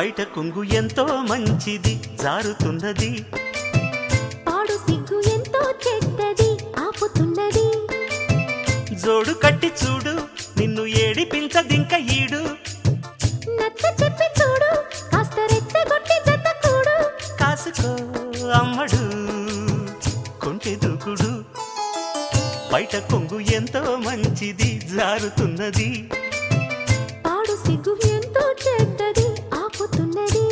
బయట కొంగు ఎంతో మంచిది జారుతున్నది పాడు సిగ్గు ఎంతో చెడ్డది ఆపుతున్నది జోడు కట్టి చూడు నిన్ను ఏడిపించదింక ఈడు నచ్చ చెప్పి చూడు కాస్త రెచ్చగొట్టి జత కూడు కాసుకో అమ్మడు కొంటె దూకుడు బయట కొంగు ఎంతో మంచిది జారుతున్నది పాడు సిగ్గు ఎంతో చెడ్డది ఆపుతున్నది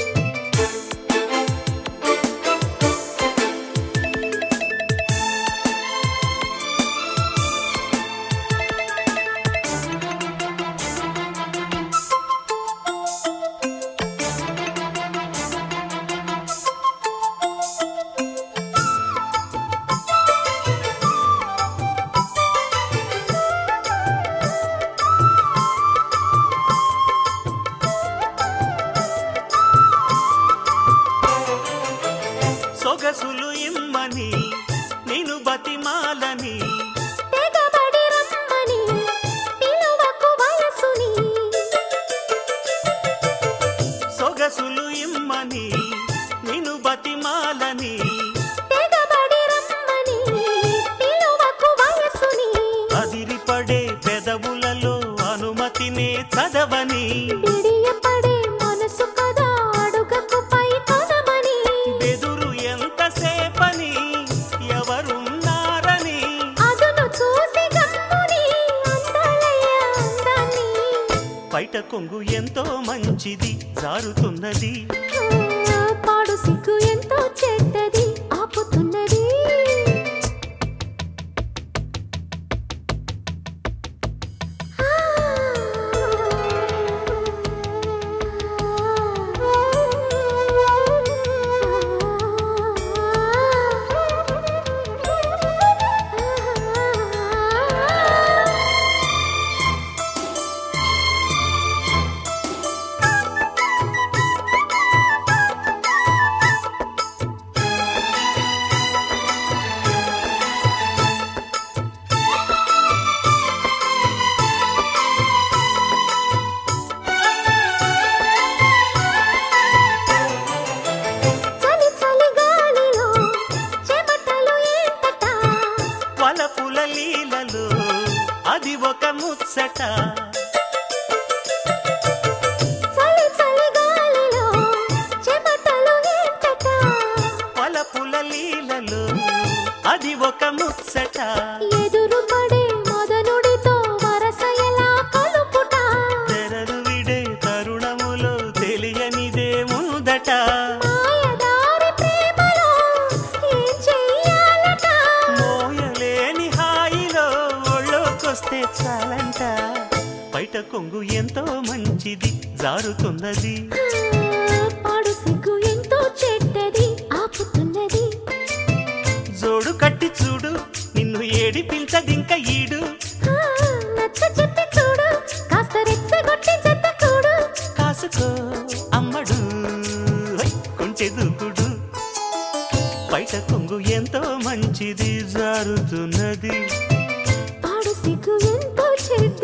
సొగసులు ఇమ్మని నేను బతిమాలని తెగబడి రమ్మని పిలువకు వయసుని సొగసులు ఇమ్మని నేను బతిమాలని తెగబడి రమ్మని పిలువకు వయసుని అదిరిపడే పెదవులలో అనుమతినే చదవని బిడియపడే మనసు కదా అడుగకు పై కొనమని బెదురు ఎంతసేపని ఎవరున్నారని అదును చూసి గమ్ముని అందాలయ్య అందాన్ని బయట కొంగు ఎంతో మంచిది జారుతున్నది ఆ, పాడు సిగ్గు ఎంతో చెడ్డది ఆపుతున్నది చలి చలి గాలిలో చెమటలు ఏంటట వలపుల లీలలో అది ఒక ముచ్చట చలి చలి గాలిలో చెమటలు ఏంటట వలపుల లీలలో అది ఒక ముచ్చట ఎదురు పడే మదనుడితో వరస ఎలా కలుపుట తెరలు విడే తరుణములో తెలియనిదే ముందట మాయదారి ప్రేమలో ఏం చెయ్యాలట మోయలేని హాయిలో ఒళ్ళోకొస్తే చాలంట బయట కొంగు ఎంతో మంచిది జారుతున్నది ఆ, పాడు సిగ్గు ఎంతో చెడ్డది ఆపుతున్నది జోడు కట్టి చూడు నిన్ను ఏడిపించదింక ఈడు ఆ, నచ్చ చెప్పి చూడు కాస్త రెచ్చగొట్టి జత కూడు కాసుకో అమ్మడు హై, కొంటె దూకుడు బయట కొంగు ఎంతో మంచిది జారుతున్నది పాడు సిగ్గు ఎంతో చెడ్డ